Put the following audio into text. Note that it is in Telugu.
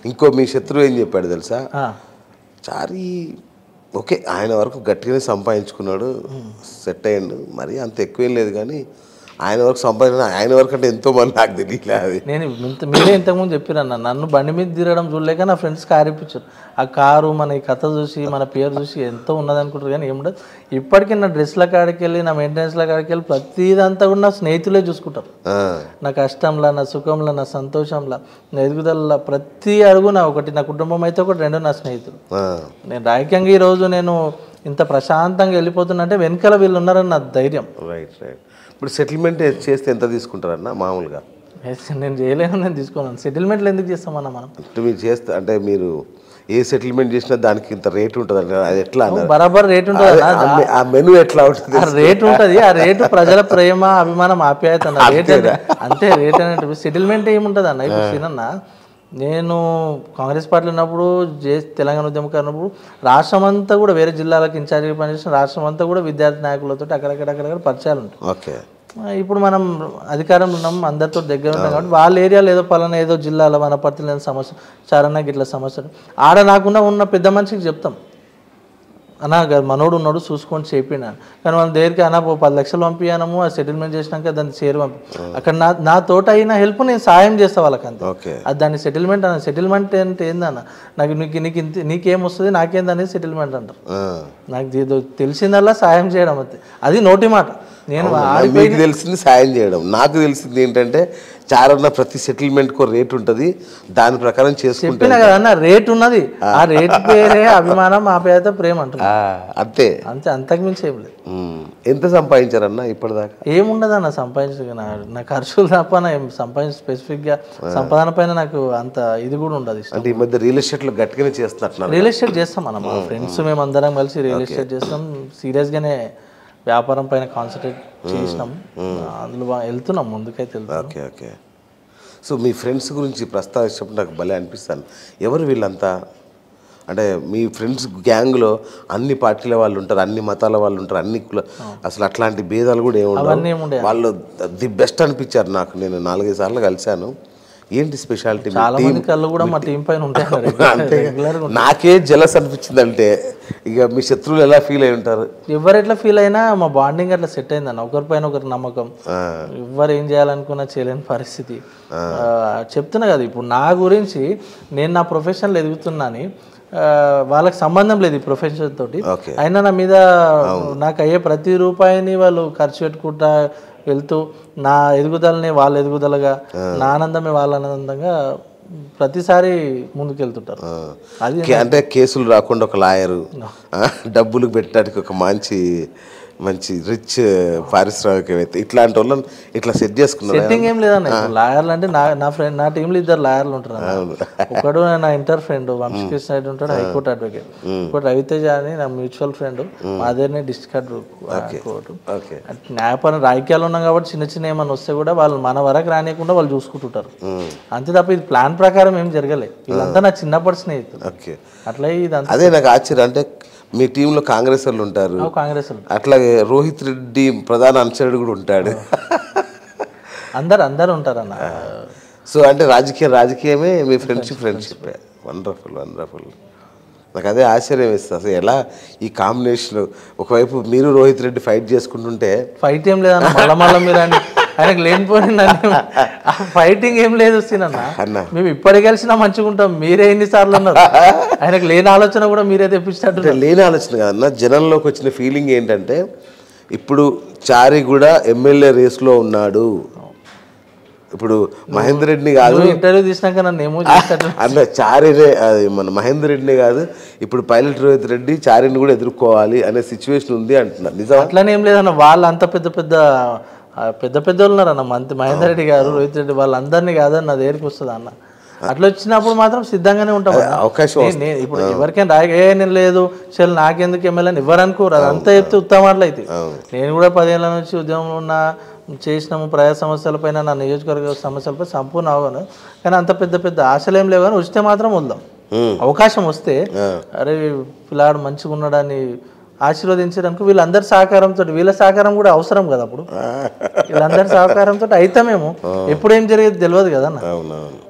ఇంకో మీ శత్రువు ఏం చెప్పాడు తెలుసా ఆ, చారి ఓకే ఆయన వరకు గట్టిగానే సంపాదించుకున్నాడు సెట్ అయ్యిండు మరి అంత ఎక్కువేం లేదు కానీ ఆయన వరకు సంపాదించిన ఆయన వరకు అంటే ఎంతో మంది నాకు తెలియలే అది నేను ఇంత మీరే ఇంతకుముందు చెప్పిరన్న నన్ను బండి మీద తిరగడం చూడలేక నా ఫ్రెండ్స్ కారు ఇప్పించారు ఆ కారు మన ఈ కథ చూసి మన పేరు చూసి ఎంతో ఉన్నది అనుకుంటారు కానీ ఏముండదు ఇప్పటికీ నా డ్రెస్ల కాడికి వెళ్ళి నా మెయింటెనెన్స్ల కాడికి వెళ్ళి ప్రతిదంతా కూడా నా స్నేహితులే చూసుకుంటారు ఆ, నా కష్టంలో నా సుఖంలో నా సంతోషంలో నా ఎదుగుదల ప్రతి అడుగు నా ఒకటి నా కుటుంబం అయితే ఒకటి రెండు నా స్నేహితులు ఆ, నేను రాజకీయంగా ఈరోజు నేను ఇంత ప్రశాంతంగా వెళ్ళిపోతున్నా అంటే వెనకాల వీళ్ళు ఉన్నారని నా ధైర్యం రైట్ రైట్ ఇప్పుడు సెటిల్మెంట్ చేస్తే ఎంత తీసుకుంటారన్న మామూలుగా ఎస్, నేను చేయలేను నేను తీసుకున్నాను సెటిల్మెంట్లు ఎందుకు చేస్తామన్నా మనం అంటే మీరు చేస్తే అంటే మీరు ఏ సెటిల్మెంట్ చేసినా దానికి ఇంత రేట్ ఉంటుంది అంటే అది ఎట్లా అన్నారు బరాబర్ రేట్ ఉంటుంది అదే, ఆ మె- ఆ మెను ఎట్లా ఉంటుంది ఆ రేట్ ఉంటది ఆ రేటు ప్రజల ప్రేమ అభిమానం ఆప్యాయత అన్న రేట్ అంటే- అంతే రేట్ అనేది సెటిల్మెంట్ ఏముంటది అన్న ఇప్పుడు సీనన్న నేను కాంగ్రెస్ పార్టీలో ఉన్నప్పుడు జే తెలంగాణ ఉద్యమకారు ఉన్నప్పుడు రాష్ట్రం అంతా కూడా వేరే జిల్లాలకు ఇన్ఛార్జిగా పనిచేసిన రాష్ట్రం అంతా కూడా విద్యార్థి నాయకులతో అక్కడక్కడ అక్కడక్కడ పరిచయాలు ఉంటాయి ఓకే ఆ, ఇప్పుడు మనం అధికారంలో ఉన్నాం అందరితో దగ్గర ఉన్నాం కాబట్టి వాళ్ళ ఏరియాలో ఏదో పలానా ఏదో జిల్లాలో వనపర్తి లేని సమస్య చారణ గిట్ల సమస్య ఆడ నాకున్న ఉన్న పెద్ద మనిషికి చెప్తాం అన్నా గా- మనోడు ఉన్నాడు చూసుకొని చెప్పినాను కానీ వాళ్ళ దగ్గరికి అన్న ఓ పది లక్షలు పంపించాము ఆ సెటిల్మెంట్ చేసినాక దాన్ని షేర్ పంపి అక్కడ నా నా తోట అయిన హెల్ప్ నేను సాయం చేస్తా వాళ్ళకి అంతే ఓకే అది దాన్ని సెటిల్మెంట్ అన్న సెటిల్మెంట్ అంటే ఏందన్న నాకు నీకు నీకు ఇంత నీకేం వస్తుంది నాకేందనేది సెటిల్మెంట్ అంటారు ఆ. నాకు ఏదో తెలిసిందల్లా సాయం చేయడం అంతే అది నోటి మాట నేను మీకు తెలిసింది సాయం చేయడం నాకు తెలిసింది ఏంటంటే చారన్న ప్రతి సెటిల్మెంట్ కో రేట్ ఉంటుంది దాని ప్రకారం చేసుకుంటే చెప్పిన కదా అన్న రేట్ ఉన్నది ఆ రేట్ పేరే అభిమానం ఆప్యాయత ప్రేమ అంటున్నా ఆ, అంతే అంతే అంతకు మించి ఏం లేదు ఉమ్. ఎంత సంపాదించారన్న ఇప్పటిదాకా ఏముండదు అన్న సంపాదించదు నా నా ఖర్చులు తప్ప నా ఏం సంపాదించ స్పెసిఫిక్గా సంపాదన పైన నాకు అంత ఇది కూడా ఉండదు ఇష్టం అంటే ఈ మధ్య రియల్ ఎస్టేట్లో గట్టిగానే చేస్తున్నట్టున్నారు రియల్ ఎస్టేట్ చేస్తాం అన్న మా ఫ్రెండ్స్ మేము అందరం కలిసి రియల్ ఎస్టేట్ చేస్తాం సీరియస్గానే వ్యాపారం పైన కాన్సన్ట్రేట్ చేసినాం అందులో బా- వెళ్తున్నాం ముందుకైతే వెళ్తున్నాం ఓకే ఓకే సో మీ ఫ్రెండ్స్ గురించి ప్రస్తావించినప్పుడు నాకు భలే అనిపిస్తాను ఎవరు వీళ్ళంతా అంటే మీ ఫ్రెండ్స్ గ్యాంగ్లో అన్ని పార్టీల వాళ్ళు ఉంటారు అన్ని మతాల వాళ్ళు ఉంటారు అన్ని కుల అసలు అట్లాంటి భేదాలు కూడా ఏమి ఉండవు అవన్నీ ఏముండే వాళ్ళు ది బెస్ట్ అనిపించారు నాకు నేను నాలుగైదు సార్లు కలిశాను ఏంటి స్పెషాలిటీ చాలా మంది కళ్ళు కూడా మా టీం పైన ఉంటాయి అంతే రెగ్యులర్ నాకే జలస్ అనిపించింది అంటే ఇక మీ శత్రువులు ఎలా ఫీల్ అయి ఉంటారు ఎవరు ఎట్లా ఫీల్ అయినా మా బాండింగ్ అట్లా సెట్ అయిందన్న ఒకరిపైన ఒకరి నమ్మకం ఆ, ఎవరు ఏం చేయాలనుకున్నా చేయలేని పరిస్థితి ఆ, చెప్తున్నా కదా ఇప్పుడు నా గురించి నేను నా ప్రొఫెషన్లో ఎదుగుతున్నాని ఆ, వాళ్ళకి సంబంధం లేదు ఈ ప్రొఫెషన్ తోటి ఓకే అయినా నా మీద నాకు అయ్యే ప్రతి రూపాయిని వాళ్ళు ఖర్చు పెట్టుకుంటా వెళ్తూ నా ఎదుగుదలని వాళ్ళ ఎదుగుదలగా నా ఆనందమే వాళ్ళ ఆనందంగా ప్రతిసారి ముందుకెళ్తుంటారు ఆ. అది కే- అంటే కేసులు రాకుండా ఒక లాయరు డబ్బులు పెట్టడానికి ఒక మంచి మంచి రిచ్ పారిశ్రామికవేత్త ఇట్లాంటి వాళ్ళని ఇట్లా సెట్ చేసుకున్నారు సెట్టింగ్ ఏం లేదన్న ఇప్పుడు లాయర్లు అంటే నా నా ఫ్రెండ్ నా టీంలో ఇద్దరు లాయర్లు ఉంటారు అన్న. ఒకడు నా ఇంటర్ ఫ్రెండ్ వంశకృష్ణ రెడ్డి ఉంటాడు హైకోర్టు అడ్వకేట్ ఇంకోటి రవితేజ అని నా మ్యూచువల్ ఫ్రెండ్ మాదేనే డిస్ట్రిక్ట్ కోర్టు ఓకే న్యాయపరం రాజకీయాలు ఉన్నాం కాబట్టి చిన్న చిన్న ఏమైనా వస్తే కూడా వాళ్ళు మన వరకు రానియకుండా వాళ్ళు చూసుకుంటుంటారు అంతే తప్ప ఇది ప్లాన్ ప్రకారం ఏం జరగలే వీళ్ళంతా నా చిన్నప్పటి స్నేహితులు ఓకే అట్లా ఇదంతా అదే నాకు ఆశ్చర్యం అంటే మీ టీంలో కాంగ్రెస్ వాళ్ళు ఉంటారు కాంగ్రెస్ వాళ్ళు. అట్లాగే రోహిత్ రెడ్డి ప్రధాన అనుచరుడు కూడా ఉంటాడు అందరు అందరు ఉంటారు అన్న సో అంటే రాజకీయ రాజకీయమే మీ ఫ్రెండ్షిప్ ఫ్రెండ్షిప్ వండర్ఫుల్ వండర్ఫుల్ నాకు అదే ఆశ్చర్యం వేస్తుంది అసలు ఎలా ఈ కాంబినేషన్ ఒకవైపు మీరు రోహిత్ రెడ్డి ఫైట్ చేసుకుంటుంటే ఫైట్ ఏం లేదన్న మళ్ళా మళ్ళా మీరు అని ఆయనకు లేనిపోయిన నన్ను ఆ ఫైటింగ్ ఏం లేదు సీనన్న అన్న మేము ఇప్పటికి కలిసినా మంచిగా ఉంటాం మీరే ఎన్నిసార్లు ఉన్నారు ఆయనకు లేని ఆలోచన కూడా మీరే తెప్పించినట్టు అంటే లేని ఆలోచన కదన్న జనంలోకి వచ్చిన ఫీలింగ్ ఏంటంటే ఇప్పుడు చారి కూడా ఎమ్మెల్యే రేస్లో ఉన్నాడు ఇప్పుడు మహేందర్ రెడ్డిని కాదు నువ్వు ఇంటర్వ్యూ తీసినాక నన్ను ఏమో చేసినట్టు అన్న చారినే అది మన మహేందర్ రెడ్డినే కాదు ఇప్పుడు పైలట్ రోహిత్ రెడ్డి చారిని కూడా ఎదుర్కోవాలి అనే సిచ్యువేషన్ ఉంది అంటున్నారు నిజమా అట్లనే ఏం లేదన్న వాళ్ళు అంత పెద్ద పెద్ద ఆ, పెద్ద పెద్ద వాళ్ళు ఉన్నారన్న మంత్రి మహేందర్ రెడ్డి గారు రోహిత్ రెడ్డి వాళ్ళందరినీ కాదని నా దగ్గరికి వస్తుంది అన్న అట్లా వచ్చినప్పుడు మాత్రం సిద్ధంగానే ఉంటాం అన్న. అవకాశం నేను- నేను ఇప్పుడు ఎవరికైనా రాయ ఏ నేను లేదు చల్ నాకెందుకు ఎమ్మెల్యే అని ఎవరు అనుకోరు అదంతా చెప్తే ఉత్తమాటలు అయితే నేను కూడా పదేళ్ల నుంచి ఉద్యమంలో ఉన్న చేసినాము ప్రజా సమస్యలపైన నా నియోజకవర్గ సమస్యలపై సంపూర్ణ అవగాహన కానీ అంత పెద్ద పెద్ద ఆశలు ఏం లేవు కానీ వస్తే మాత్రం వద్దాం ఉమ్. అవకాశం వస్తే అరే పిల్లాడు మంచిగా ఉన్నాడని ఆశీర్వదించడానికి వీళ్ళందరి సహకారంతో వీళ్ళ సహకారం కూడా అవసరం కదా అప్పుడు వీళ్ళందరి సహకారంతో అయితమేమో ఎప్పుడు ఏం జరిగేది తెలియదు కదా అన్న అవునవును